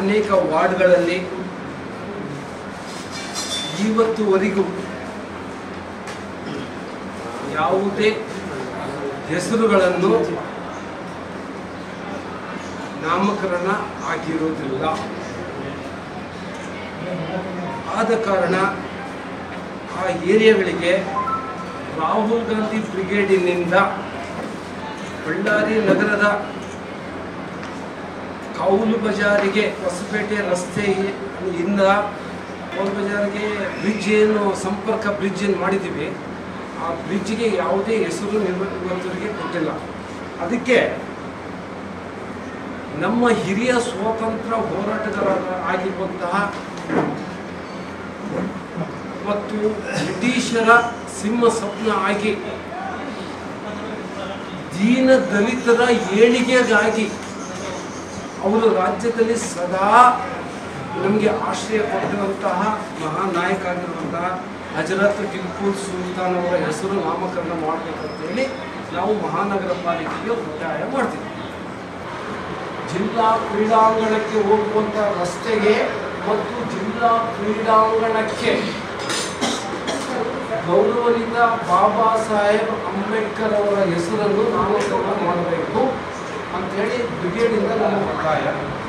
ಅನೇಕ ವಾರ್ಡ್ಗಳಲ್ಲಿ ಇವತ್ತುವರೆಗೂ ಯಾವುದೇ ಹೆಸರುಗಳನ್ನು ನಾಮಕರಣ ಆಗಿರುವುದಿಲ್ಲ ಆದ ಕಾರಣ ಆ ಏರಿಯಾಗಳಿಗೆ ರಾಹುಲ್ ಗಾಂಧಿ ಬ್ರಿಗೇಡಿನಿಂದ ಬಳ್ಳಾರಿ ನಗರದ ಕೌಲು ಬಜಾರಿಗೆ ಹೊಸಪೇಟೆ ರಸ್ತೆ ಇಂದ ಕೌಲು ಬಜಾರಿಗೆ ಬ್ರಿಡ್ಜ್ ಏನು ಸಂಪರ್ಕ ಬ್ರಿಡ್ಜ್ ಏನು ಮಾಡಿದ್ದೀವಿ ಆ ಬ್ರಿಡ್ಜ್ಗೆ ಯಾವುದೇ ಹೆಸರು ನಿರ್ವಹಿಸುವವರಿಗೆ ಕೊಟ್ಟಿಲ್ಲ ಅದಕ್ಕೆ ನಮ್ಮ ಹಿರಿಯ ಸ್ವಾತಂತ್ರ್ಯ ಹೋರಾಟಗಾರರ ಆಗಿರುವಂತಹ ಮತ್ತು ಬ್ರಿಟಿಷರ ಸಿಂಹ ಸ್ವಪ್ನ ಆಗಿ ದೀನ ದಲಿತರ ಏಳಿಗೆಗಾಗಿ ಅವರು ರಾಜ್ಯದಲ್ಲಿ ಸದಾ ನಮಗೆ ಆಶ್ರಯ ಕೊಟ್ಟಿರುವಂತಹ ಮಹಾನ್ ನಾಯಕ ಆಗಿರುವಂತಹ ಹಜರತ್ ಟಿಪ್ಪು ಸುಲ್ತಾನ್ ಅವರ ಹೆಸರು ನಾಮಕರಣ ಮಾಡಬೇಕಂತೇಳಿ ನಾವು ಮಹಾನಗರ ಪಾಲಿಕೆಗೆ ಒತ್ತಾಯ ಮಾಡ್ತೀವಿ ಜಿಲ್ಲಾ ಕ್ರೀಡಾಂಗಣಕ್ಕೆ ಹೋಗುವಂಥ ರಸ್ತೆಗೆ ಮತ್ತು ಜಿಲ್ಲಾ ಕ್ರೀಡಾಂಗಣಕ್ಕೆ ಗೌರವನಿತ ಬಾಬಾ ಸಾಹೇಬ್ ಅಂಬೇಡ್ಕರ್ ಅವರ ಹೆಸರನ್ನು ನಾಮಕರಣ ಮಾಡಬೇಕು ಅಂತೇಳಿ ಬ್ರಿಗೇಡಿಂದ ನಮ್ಮ ಒತ್ತಾಯ